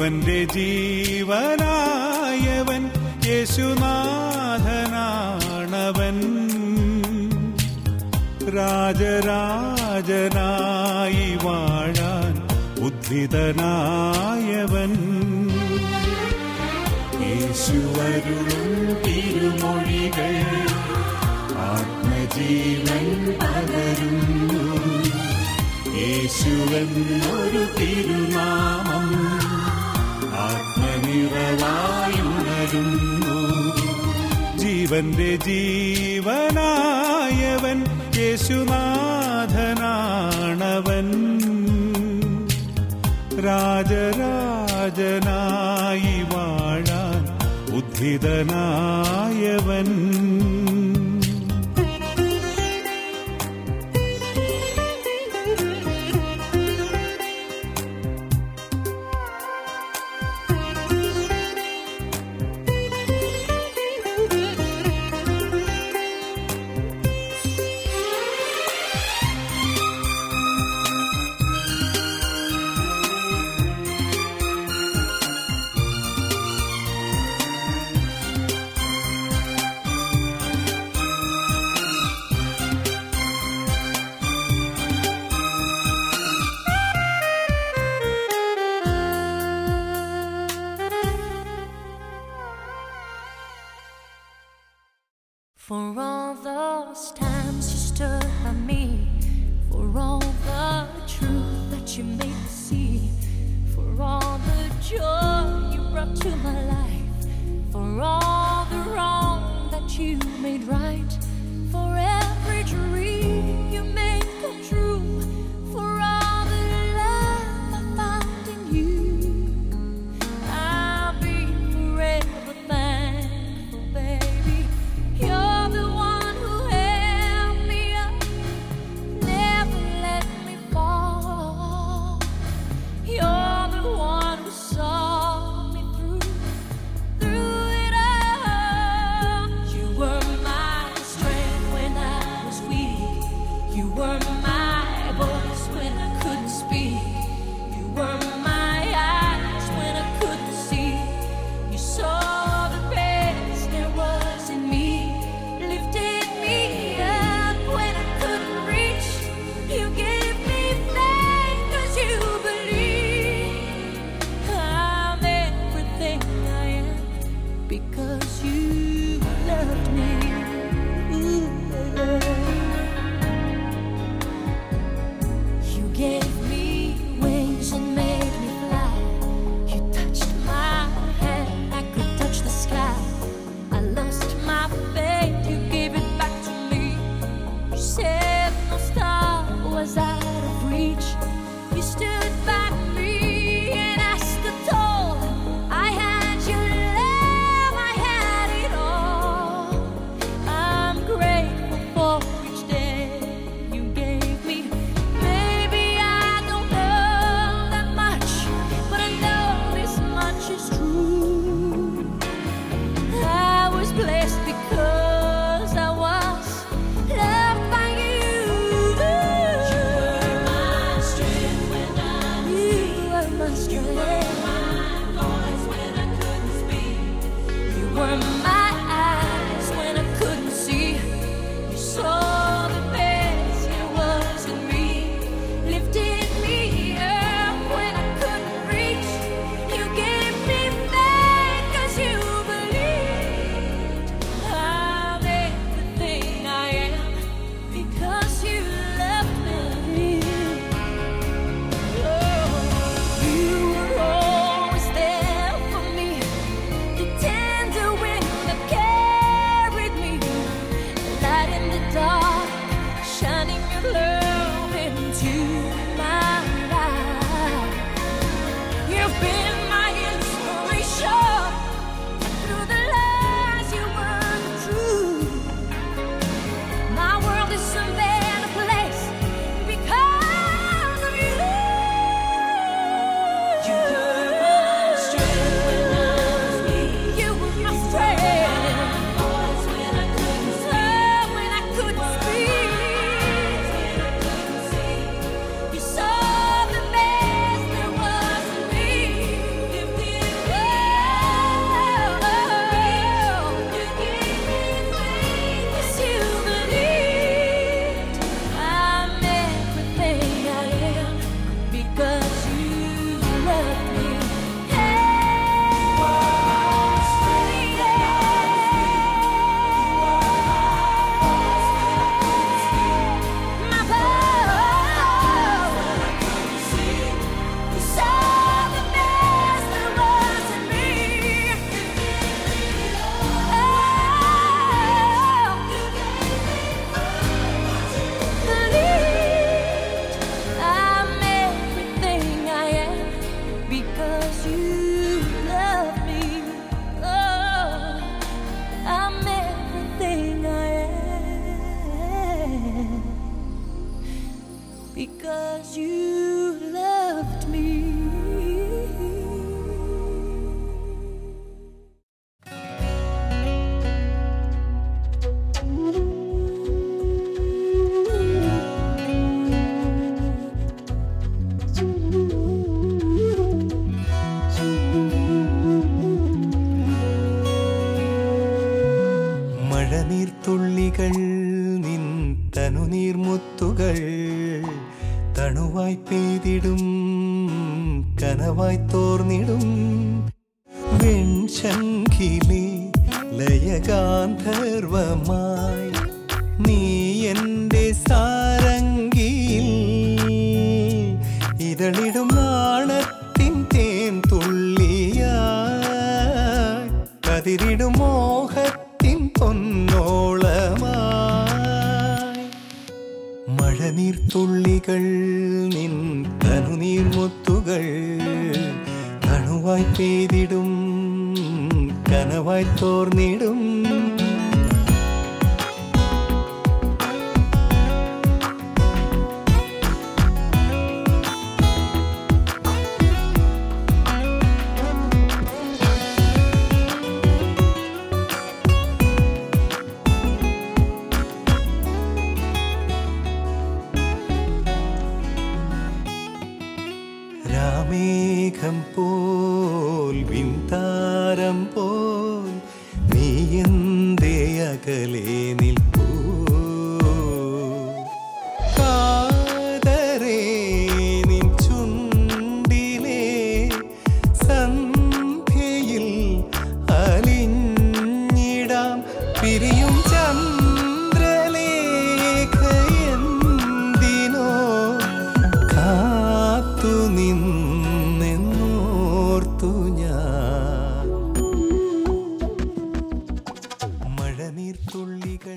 ജീവന്റെ ജീവനായവൻ യേശുനാഥനാണവൻ രാജരാജനായി വാഴാൻ ഉദ്ധിതനായവൻ യേശുവരുളും തിരുമൊഴികൾ ആത്മജീവൻ പകരുന്നു യേശുവെന്നൊരു തിരുനാമം ആത്മനിറവായുണരുന്നു ജീവന്റെ ജീവനായവൻ യേശുനാഥനാണവൻ രാജരാജനായി വാഴാൻ ഉദ്ധിതനായവൻ For all those times you stood by me, for all the truth that you made me see, for all the joy you brought to my life, for all the wrong that you made right, for every dream you made come true, for all the love I found in you. I'll be forever thankful, baby. You're the one who held me up, never let me fall. You're the one who saw me through, through it all. You were my strength. മഴനീർത്തുള്ളികൾ നിൻ തനുനീർമുത്തുകൾ തണുവായി പെയ്തിടും കനവായി തോർന്നിടും വെൺശങ്കിലെ ലയഗാന്ധർവമായി നീ എൻ്റെ സാരംഗിയിൽ ഇതളിടും നാണത്തിൻ തേൻ തുള്ളിയായി കതിരിടും മോഹത്തിൻ പൊന്നോളമായി മഴനീർത്തുള്ളികൾ നിൻ തനുനീർമുത്തുകൾ തണുവായി പെയ്തിടും കനവായി തോർന്നിടും രാമേഘം പോൽ വിൻതാരം പോൽ നീ എന്തേ അകലെ നിൽപ്പൂ കാതരേ നിൻ ചുണ്ടിലെ സന്ധ്യയിൽ അലിഞ്ഞിടാം പിരിയും ചന്ദ്രലേഖയെന്തിനോ കാത്തു നിന്നെന്നോർത്തു ഞാൻ മഴനീർത്തുള്ളികൾ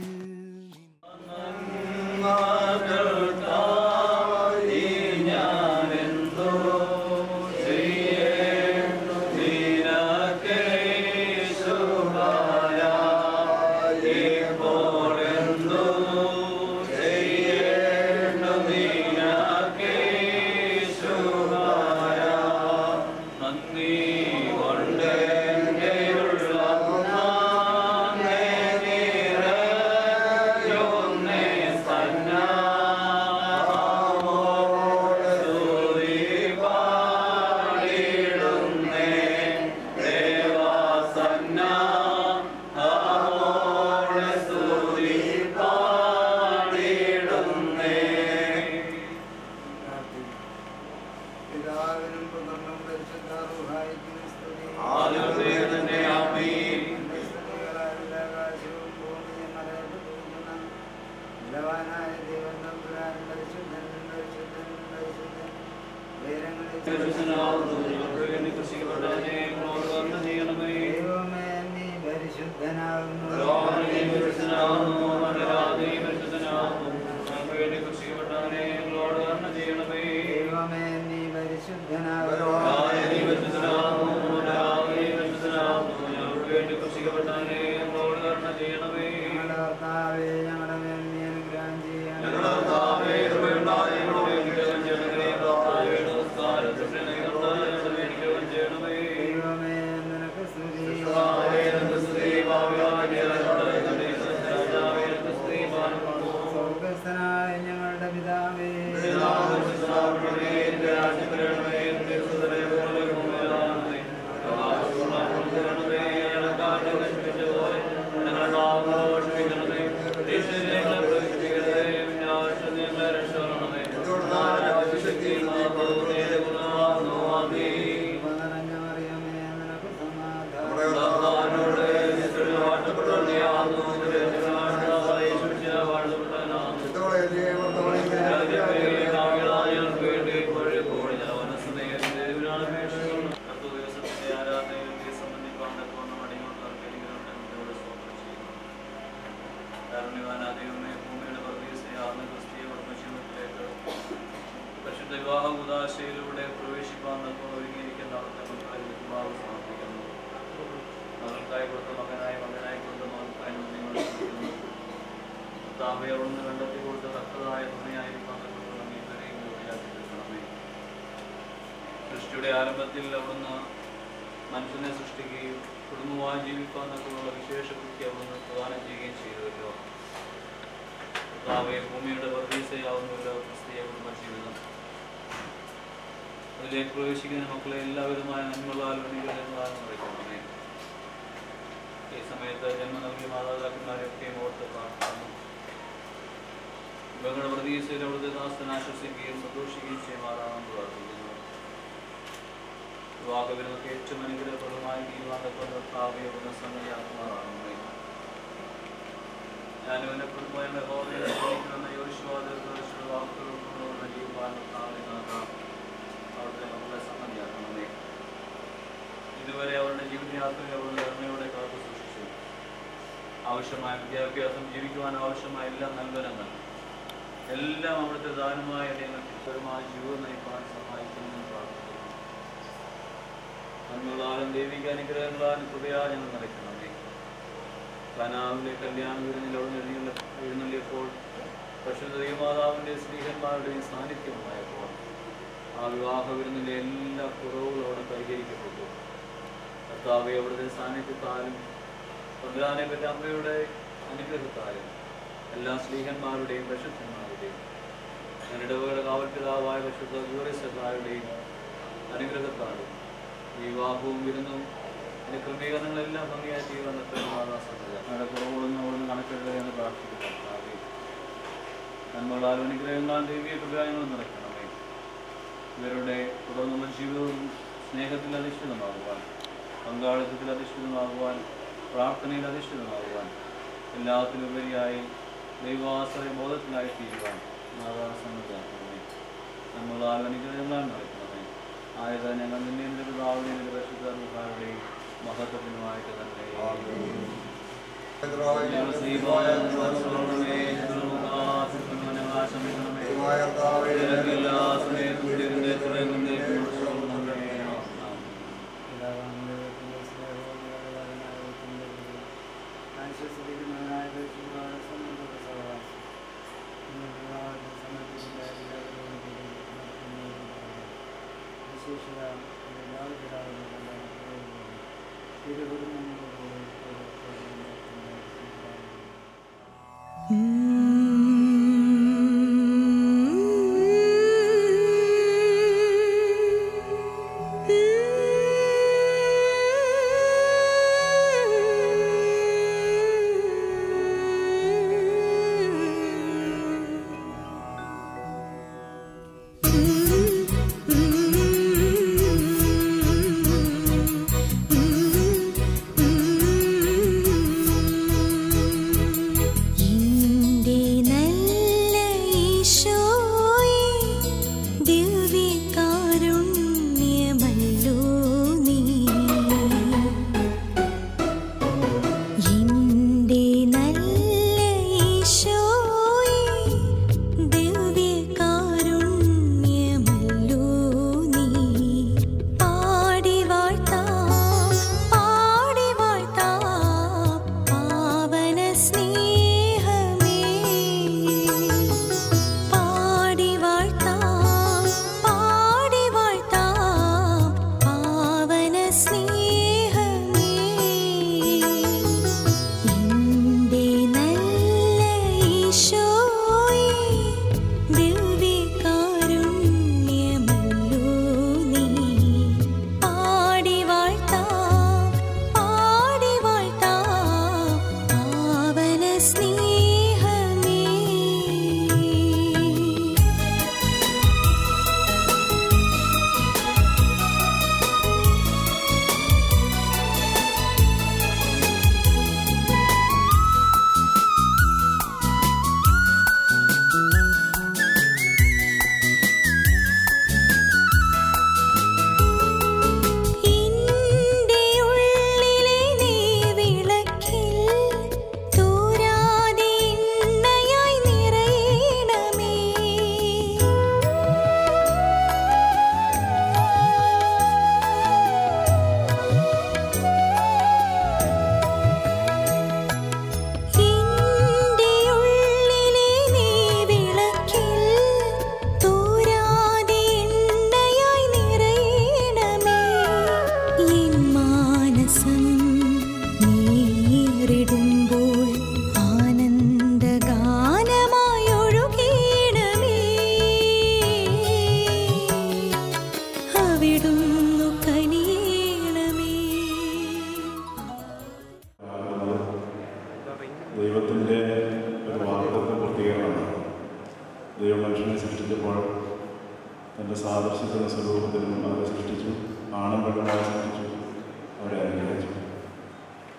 പിതാവിനും പുത്രനും പരിശുദ്ധാരൂഹായിക്കും സ്തുതി. സ്തുതികളാൽ ആകാശവും ഭൂമിയും മലയപ്പെടുന്ന ബലവാനായ ദൈവം തമ്പുരാൻ പരിശുദ്ധൻ, പരിശുദ്ധൻ, പരിശുദ്ധൻ. ഉയരങ്ങളിൽ ദൈവമേ, നീ പരിശുദ്ധനാകുന്നു. ദൈവമേ, നീ പരിശുദ്ധനാകുന്നു. ഞങ്ങളുടെ കർത്താവേ, ഞങ്ങളുടെ മേൽ നീ അനുഗ്രഹം ചെയ്യണമേ. ദൈവമേ, നിനക്ക് സ്തുതി. സ്വർഗ്ഗസ്ഥനായ ഞങ്ങളുടെ പിതാവേ നിറഞ്ഞ മറിയമേ നിനക്ക് സമാധാനം പരിശുദ്ധ വിവാഹ ഉദാശയിലൂടെ പ്രവേശിപ്പാൻ നമ്മൾ ഒരുങ്ങിയിരിക്കുന്ന അവിടുത്തെ മക്കളെ വിവാഹം സമർപ്പിക്കുന്നു മകൾക്കായി കൊടുത്ത മകനായി മകനായി കൊടുത്ത മകൾക്കായി നിങ്ങൾ താമെ അവിടുന്ന് കണ്ടെത്തി കൊടുത്ത തക്കതായ തുണയായിരിക്കാൻ നമ്മൾ ഇവരെയും ജോലിയാക്കി തീർക്കണമേ സൃഷ്ടിയുടെ ആരംഭത്തിൽ അവിടുന്ന് മനുഷ്യനെ സൃഷ്ടിക്കുകയും കുടുംബമായി ജീവിക്കാൻ തക്കമുള്ള വിശേഷ ബുദ്ധി അവിടുന്ന് പ്രദാനം ചെയ്യുകയും ചെയ്തുവല്ലോ കർത്താവെ ഭൂമിയുടെ വർഗീസയാവുന്നല്ലോ ക്രിസ്തീയ കുടുംബ ജീവിതം അതിലേക്ക് പ്രവേശിക്കുന്ന മക്കളെ എല്ലാവിധമായ നന്മകളാൽ വണികളെന്നതാൽ നിറയ്ക്കണമേ ഈ സമയത്ത് ജന്മം നൽകിയ മാതാപിതാക്കന്മാരെയൊക്കെയും ഓർത്ത് പ്രാർത്ഥിക്കുന്നു ഇവങ്ങളുടെ പ്രതീക്ഷയിൽ അവിടുത്തെ ദാസൻ ആശ്വസിക്കുകയും സന്തോഷിക്കുകയും ചെയ്യുമാറാണെന്ന് പ്രാർത്ഥിക്കുന്നു വിവാഹവിരുന്നൊക്കെ ഏറ്റവും അനുഗ്രഹപ്രദമായി തീരുമാനത്തോടെ കാവ്യപുന സംഗതിയാക്കുമാറാണ് ഞാനും എന്നെ കുടുംബം ഹോമിക്കുന്ന യോശുവാദ വാക്കുകളുള്ള ജീവാൻ അവിടുത്തെ മക്കളെ സംഗതിയാക്കണമേ ഇതുവരെ അവരുടെ ജീവിതയാത്രയിൽ അവരുടെ ധർമ്മയോടെ കാത്തു സൂക്ഷിച്ചു ആവശ്യമായ വിദ്യാഭ്യാസം ജീവിക്കുവാൻ ആവശ്യമായ എല്ലാ നൽകനങ്ങൾ എല്ലാം അവിടുത്തെ ദാനമായ അല്ലെങ്കിൽ തിരുത്തരമായ ജീവിതം നയിക്കാൻ സഹായിക്കുമെന്ന് പ്രാർത്ഥിക്കുന്നു നന്മകളാലും ദൈവിക അനുഗ്രഹങ്ങളാലും കൃപയാ ഞങ്ങൾ നിറയ്ക്കണമേ കനാവിലെ കല്യാണ വിരുന്നിലോട് എഴുന്നള്ള എഴുന്നള്ളിയപ്പോൾ പരിശുദ്ധ ദൈവമാതാവിൻ്റെ സ്ത്രീഹന്മാരുടെയും സാന്നിധ്യമുണ്ടായപ്പോൾ ആ വിവാഹ വിരുന്നിലെ എല്ലാ കുറവുകളോടെ പരിഹരിക്കപ്പെട്ടു കർത്താവെ അവിടുത്തെ സാന്നിധ്യത്താലും പന്തിരാനെ പറ്റ അമ്മയുടെ അനുഗ്രഹത്താലും എല്ലാ സ്ത്രീഹന്മാരുടെയും പരിശുദ്ധന്മാരുടെയും ഞങ്ങളുടെ കാവൽ പിതാവായ പരിശുദ്ധ ഗൂറിസക്കാരുടെയും അനുഗ്രഹത്താലും ഈ വിവാഹവും വിരുന്നും അതിന്റെ ക്രമീകരണങ്ങളെല്ലാം ഭംഗിയായി ചെയ്യുവാൻ ഞങ്ങളുടെ കുറവുകളൊന്നും അവിടുന്ന് കണക്കെടുക്കുക എന്ന് പ്രാർത്ഥിക്കുന്നു കർത്താവേ. നന്മകളാലും അനുഗ്രഹങ്ങളാൽ ദൈവീയ കൃപയായങ്ങളും നിറയ്ക്കണമേ ഇവരുടെ തുടർന്നുള്ള ജീവിതവും സ്നേഹത്തിൽ അധിഷ്ഠിതമാകുവാൻ പങ്കാളിത്തത്തിൽ അധിഷ്ഠിതമാകുവാൻ പ്രാർത്ഥനയിൽ അധിഷ്ഠിതമാകുവാൻ എല്ലാത്തിലുപരിയായി ദൈവാശ്രയ ബോധത്തിലായി തീരുവാൻ മാതാവ് സമ്മതിയാക്കണമേ നമ്മളാൽ അനുഗ്രഹങ്ങളാൽ നിറയ്ക്കണമേ ആയത് ഞങ്ങൾ നിന്നെ നിന്റെ പിതാവിനെ നിന്റെ പരിശുദ്ധരുടെയും മഹത്വത്തിനുമായിട്ട് തന്നെ ഞങ്ങൾ ശ്രീമായ സർവ്വമേ, സർവ്വകാശത്തിനും ആശംസിക്കണമേ. നിനക്കെല്ലാ സമയത്തും ദൈവത്തിന്റെ കൃപയും നിന്നേക്കും ഉള്ളതുകൊണ്ടേ. ആമേൻ. എന്റെ നല്ല ഈശോയേ ദിവ്യകാരുണ്യമല്ലോ നീ എന്റെ നല്ല ഈശോയേ ദിവ്യകാരുണ്യമല്ലോ നീ പാടി വാഴ്ത്താം പാടി വാഴ്ത്താം പാവന സ്നേഹമേ പാടി വാഴ്ത്താം പാടി വാഴ്ത്താം പാവന സ്നേഹമേ എന്റെ നല്ല ഈശോയേ ദിവ്യകാരുണ്യമല്ലോ നീ പാടി വാഴ്ത്താം പാടി വാഴ്ത്താം പാവന സ്നേഹമേ ഇന്റെ ഉള്ളിലെ നീ വിളക്കിൽ തൂരാതെ എണ്ണയായി നിറയണമേ ഇന്റെ ഉള്ളിലെ നീ വിളക്കിൽ തൂരാതെ എണ്ണയായി നിറയണമേ എൻ മാനസം നീറിടുമ്പോൾ ആനന്ദഗാനമായി ഒഴുകണമേ അവിടുന്നു കനിയണമേ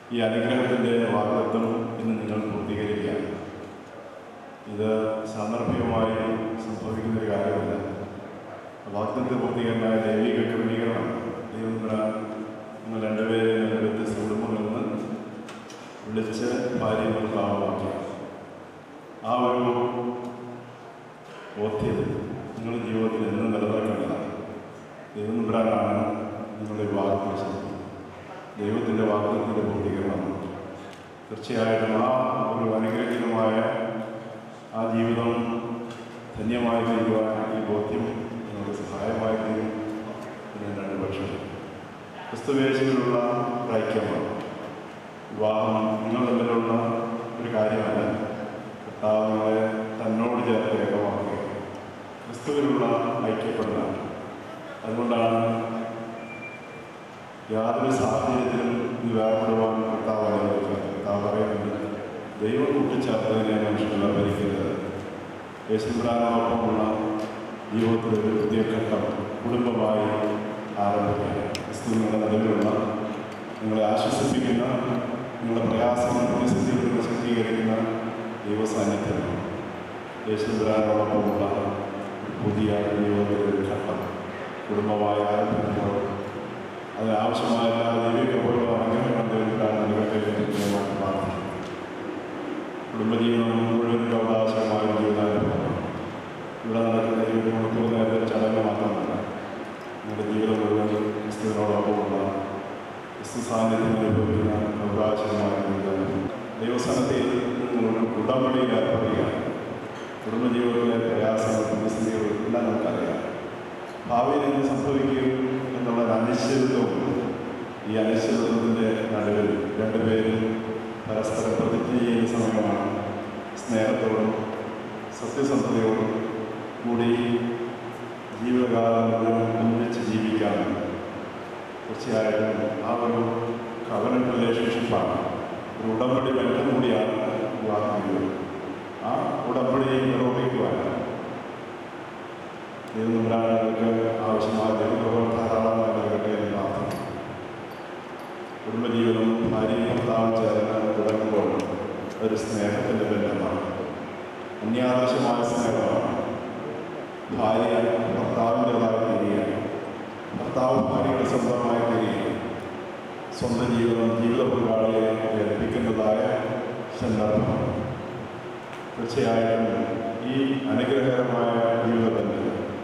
ഈ അനുഗ്രഹത്തിൻ്റെ വാഗ്ദത്വം ഇന്ന് നിങ്ങൾ പൂർത്തീകരിക്കുകയാണ് ഇത് സാന്ദർഭികമായി സംഭവിക്കുന്ന ഒരു കാര്യമല്ല വാഗ്ദത്വ പൂർത്തീകരണമായ ദൈവിക ക്രമീകരണം ദൈവം തമ്പുരാൻ നിങ്ങൾ രണ്ടുപേരെ രണ്ട് വ്യത്യസ്ത കുടുംബങ്ങളിൽ നിന്ന് വിളിച്ച് ഭാര്യ ഭർത്താവാക്കി ആ ഒരു ബോധ്യത നിങ്ങളുടെ ജീവിതത്തിൽ എന്നും നിലനിൽക്കേണ്ടതാണ് ദൈവം തമ്പുരാനാണ് നിങ്ങളുടെ വിവാഹത്തിൽ ശക്തി ദൈവത്തിൻ്റെ വാഗ്ദത്തിൻ്റെ പൂർത്തീകരണം തീർച്ചയായിട്ടും ആ ഒരു അനുഗ്രഹീതമായ ആ ജീവിതം ധന്യമായി തീരുവാൻ ഈ ബോധ്യം നിങ്ങൾക്ക് സഹായമായി തീരും എന്ന് രണ്ട് പക്ഷം ക്രിസ്തുവേശിലുള്ള ഒരു ഐക്യമാണ് വിവാഹം നിങ്ങൾ തമ്മിലുള്ള ഒരു കാര്യമല്ല കർത്താവ് നിങ്ങളെ തന്നോട് ചേർത്ത് ഏകമാക്കുക ക്രിസ്തുവിലുള്ള ഐക്യപ്പെടലാണ് അതുകൊണ്ടാണ് യാതൊരു സാഹചര്യത്തിലും ഇത് വേർപെടുവാൻ കർത്താവ് അനുവദിക്കുക കർത്താവ് പറയുന്നുണ്ട് ദൈവം കൂട്ടിച്ചേർത്തതിനെ മനുഷ്യനെല്ലാം ഭരിക്കരുത് യേശുബ്രാനോടൊപ്പമുള്ള ജീവിതത്തിൽ ഒരു പുതിയ ഘട്ടം കുടുംബമായി ആരംഭിക്കുക ക്രിസ്തു നിങ്ങളുടെ നിലവിലുള്ള നിങ്ങളെ ആശ്വസിപ്പിക്കുന്ന നിങ്ങളുടെ പ്രയാസങ്ങൾ പ്രതിസന്ധികൾ നിങ്ങൾ ശക്തീകരിക്കുന്ന ദൈവസാന്നിധ്യമാണ് യേശുബ്രാനോടൊപ്പമുള്ള പുതിയ ജീവിതത്തിലെ ഒരു ഘട്ടം കുടുംബമായി ആരംഭിക്കുമ്പോൾ അതിനാവശ്യമായ എല്ലാ ദൈവികപ്പോഴുള്ള അനുഗ്രഹങ്ങൾ ദൈവത്തിലാണ് നൽകട്ടെ എന്ന് ഞാൻ പ്രാർത്ഥിക്കുന്നു കുടുംബജീവിതം മുഴുവൻ അവകാശമായ ജീവിതാനുഭവം ഇവിടെ നടക്കുന്ന ഈ ഒരു മണിക്കൂർ നേരത്തെ ചടങ്ങ് മാത്രമല്ല നിങ്ങളുടെ ജീവിതം മുഴുവൻ ക്രിസ്തുവിനോടൊപ്പമുള്ള ക്രിസ്തു സാന്നിധ്യം അനുഭവിക്കുന്ന അവകാശമായ ജീവിതാനുഭവം ദൈവസ്ഥാനത്തിൽ നിങ്ങളുടെ ഉടമ്പടിയിൽ ഏർപ്പെടുകയാണ് കുടുംബജീവിതത്തിലെ പ്രയാസങ്ങൾ പ്രതിസന്ധികൾ എല്ലാം നമുക്കറിയാം ഭാവിയിൽ എന്ത് സംഭവിക്കും എന്നുള്ള ഒരു അനിശ്ചിതത്വമുണ്ട് ഈ അനിശ്ചിതത്വത്തിൻ്റെ നടുവിൽ രണ്ടുപേരും പരസ്പരം പ്രതിജ്ഞ ചെയ്യുന്ന സമയമാണ് സ്നേഹത്തോടും സത്യസന്ധതയോടും കൂടി ജീവിതകാലം മുഴുവൻ ഒന്നിച്ച് ജീവിക്കാൻ തീർച്ചയായിട്ടും ആ ഒരു കവനൻ റിലേഷൻഷിപ്പാണ് ഒരു ഉടമ്പടി ബന്ധം കൂടിയാണ് വിവാഹം ജീവിതം ആ ഉടമ്പടി നിർവഹിക്കുവാൻ ദൈവനമ്പരാളുകൾക്ക് ആവശ്യമായ ദൈവപ്രഭം ധാരാളമായി നൽകട്ടെ എന്ന് പ്രാർത്ഥന കുടുംബജീവിതം ഭാര്യയും ഭർത്താവും ചേർന്ന് തുടങ്ങുമ്പോൾ ഒരു സ്നേഹത്തിൻ്റെ ബന്ധമാണ് അന്യാദർശമായ സ്നേഹമാണ് ഭാര്യ ഭർത്താവിൻ്റെതായി തീരുകയാണ് ഭർത്താവ് ഭാര്യയുടെ സ്വന്തമായി തീരുകയാണ് സ്വന്തം ജീവിതം ജീവിത പങ്കാളിയെ ഏൽപ്പിക്കുന്നതായ സന്ദർഭം തീർച്ചയായിട്ടും ഈ അനുഗ്രഹകരമായ ജീവിതബന്ധം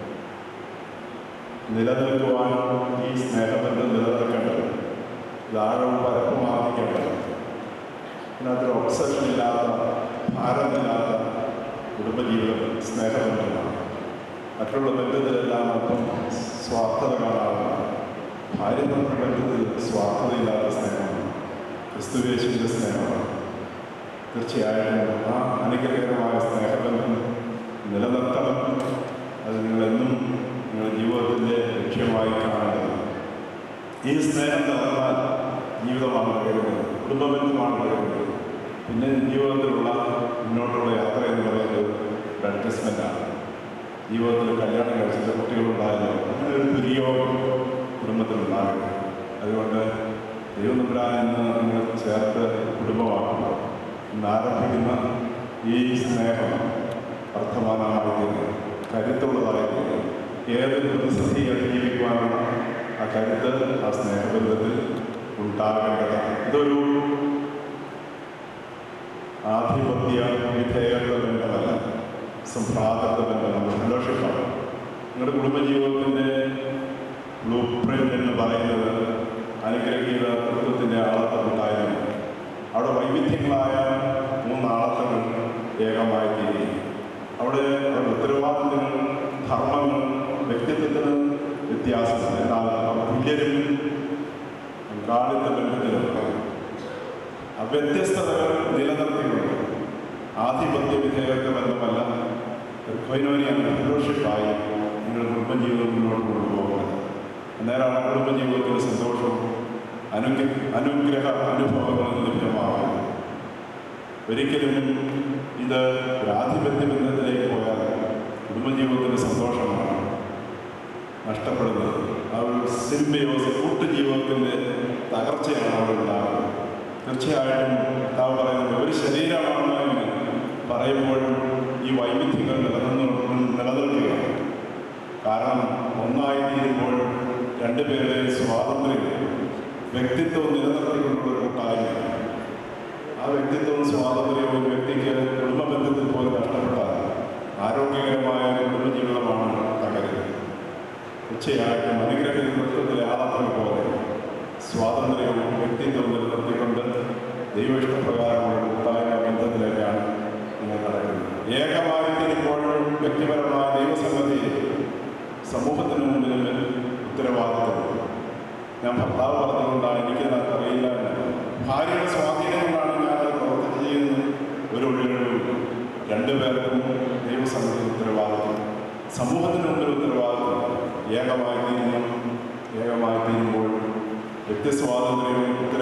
നിലനിൽക്കുവാൻ ഈ സ്നേഹബന്ധം നിലനിൽക്കേണ്ടത് ധാരാളം പരപ്പമാർജിക്കേണ്ടത് ഇതിനകത്തൊരു ഒബ്സഷൻ ഇല്ലാത്ത ഭാരമില്ലാത്ത കുടുംബജീവിതം സ്നേഹബന്ധമാണ് മറ്റുള്ള ബന്ധത്തിലെല്ലാം അല്പം സ്വാർത്ഥത കാണാവുന്നതാണ് ഭാര്യ ബന്ധത്തിൽ സ്വാർത്ഥതയില്ലാത്ത സ്നേഹമാണ് ക്രിസ്തുവേശുവിൻ്റെ സ്നേഹമാണ് തീർച്ചയായിട്ടും ആ അനുഗ്രഹകരമായ സ്നേഹബന്ധം നിലനിർത്തണം അത് നിങ്ങളെന്നും നിങ്ങളുടെ ജീവിതത്തിൻ്റെ ലക്ഷ്യമായി കാണേണ്ടത് ഈ സ്നേഹം നിലനിർത്താൻ ജീവിതമാണ് കഴിയുന്നത് കുടുംബബന്ധമാണ് കഴിയുന്നത് പിന്നെ ജീവിതത്തിലുള്ള മുന്നോട്ടുള്ള യാത്ര എന്ന് പറയുന്നത് ഒരു അഡ്ജസ്റ്റ്മെൻ്റാണ് ജീവിതത്തിൽ കല്യാണം കഴിച്ചിട്ട് കുട്ടികളുണ്ടായാലോ അങ്ങനെ ഒരു തുരിയോ കുടുംബത്തിലുണ്ടാകരുത് അതുകൊണ്ട് ദൈവം നമ്പരാൻ ഇന്ന് നിങ്ങൾ ചേർത്ത് കുടുംബമാക്കുക ഇന്ന് ആരംഭിക്കുന്ന ഈ സ്നേഹം അർത്ഥവാനമായിത്തീരുന്നു കരുത്തുള്ളതായിത്തീരുന്നു ഏത് പ്രതിസന്ധി അതിജീവിക്കുവാനുള്ള ആ കരുത്ത് ആ സ്നേഹബന്ധത്തിൽ ഉണ്ടാകേണ്ടതാണ് ഇതൊരു ആധിപത്യ വിധേയത്വ ബന്ധമല്ല സംഭ്രാതത്വ ബന്ധമല്ല ഫെലോഷിപ്പാണ് നിങ്ങളുടെ കുടുംബജീവിതത്തിൻ്റെ ബ്ലൂ പ്രിന്റ് എന്ന് പറയുന്നത് അനുഗ്രഹീത തത്വത്തിൻ്റെ ആളത്തമുണ്ടായിരുന്നു അവിടെ വൈവിധ്യങ്ങളായ മൂന്ന് ആളത്തങ്ങൾ ഏകമായി തീരുകയും അവിടെ അവരുടെ ഉത്തരവാദിത്തങ്ങൾ ധർമ്മങ്ങൾ വ്യക്തിത്വത്തിന് വ്യത്യാസമില്ല എന്നാൽ അവർ തുല്യരും പങ്കാളിത്ത ബന്ധത്തിലുണ്ട് ആ വ്യത്യസ്തതകൾ നിലനിർത്തിക്കൊണ്ട് ആധിപത്യ വിധേയത്വ ബന്ധമല്ല കൊയിനോനിയാണ് ഫെലോഷിപ്പായി നിങ്ങൾ കുടുംബജീവിതം മുന്നോട്ട് കൊണ്ടുപോകുന്നത് അന്നേരമാണ് കുടുംബജീവിതത്തിന് സന്തോഷവും അനുഗ്ര അനുഗ്രഹ അനുഭവങ്ങളും ലഭ്യമാകുന്നത് ഒരിക്കലും ഇത് ഒരു ആധിപത്യ ബന്ധത്തിലേക്ക് പോയാൽ കുടുംബജീവിതത്തിൻ്റെ സന്തോഷമാണ് നഷ്ടപ്പെടുന്നത് ആ ഒരു സിംബയോസ് കൂട്ടുജീവിതത്തിൻ്റെ തകർച്ചയാണ് അവിടെ ഉണ്ടാകുന്നത് തീർച്ചയായിട്ടും കർത്താവ് പറയുന്നത് ഒരു ശരീരമാണ് എന്ന് പറയുമ്പോഴും ഈ വൈവിധ്യങ്ങൾ നിലനിന്ന് നിലനിൽക്കുകയാണ് കാരണം ഒന്നായി തീരുമ്പോൾ രണ്ടുപേരുടെ സ്വാതന്ത്ര്യം വ്യക്തിത്വം നിലനിർത്തിക്കൊണ്ടുള്ള ഒരു കൂട്ടായ്മ ആ വ്യക്തിത്വവും സ്വാതന്ത്ര്യവും ഒരു വ്യക്തിക്ക് കുടുംബ ബന്ധത്തിൽ പോലും നഷ്ടപ്പെട്ടാൽ ആരോഗ്യകരമായ ഒരു കുടുംബജീവിതമാണ് തകരുന്നത് തീർച്ചയായിട്ടും അനുഗ്രഹ നൃത്തത്തിലെ ആളത്തിന് പോലെ സ്വാതന്ത്ര്യവും വ്യക്തിത്വവും നിലനിർത്തിക്കൊണ്ട് ദൈവഇഷ്ടപ്രകാരമുള്ള കൂട്ടായ്മ ബന്ധത്തിലേക്കാണ് നിങ്ങൾ നടക്കുന്നത് ഏകമായി തീരുമ്പോഴും വ്യക്തിപരമായ ദൈവസംഗതിയിൽ സമൂഹത്തിന് മുമ്പിൽ ഉത്തരവാദിത്വം ഞാൻ ഭർത്താവ് പറഞ്ഞതുകൊണ്ടാണ് എനിക്ക് അത് അറിയില്ല എന്ന് ഭാര്യയുടെ സ്വാധീനം കൊണ്ടാണ് ഞാൻ അത് പ്രവർത്തിച്ച് ചെയ്യുന്നത് ഒരു ഒഴികഴിവും രണ്ടുപേർക്കും ദൈവസംഗതി ഉത്തരവാദിത്വം സമൂഹത്തിന് മുമ്പിൽ ഉത്തരവാദിത്വം ഏകമായി തീരുന്നു ഏകമായി തീരുമ്പോൾ വ്യക്തിസ്വാതന്ത്ര്യവും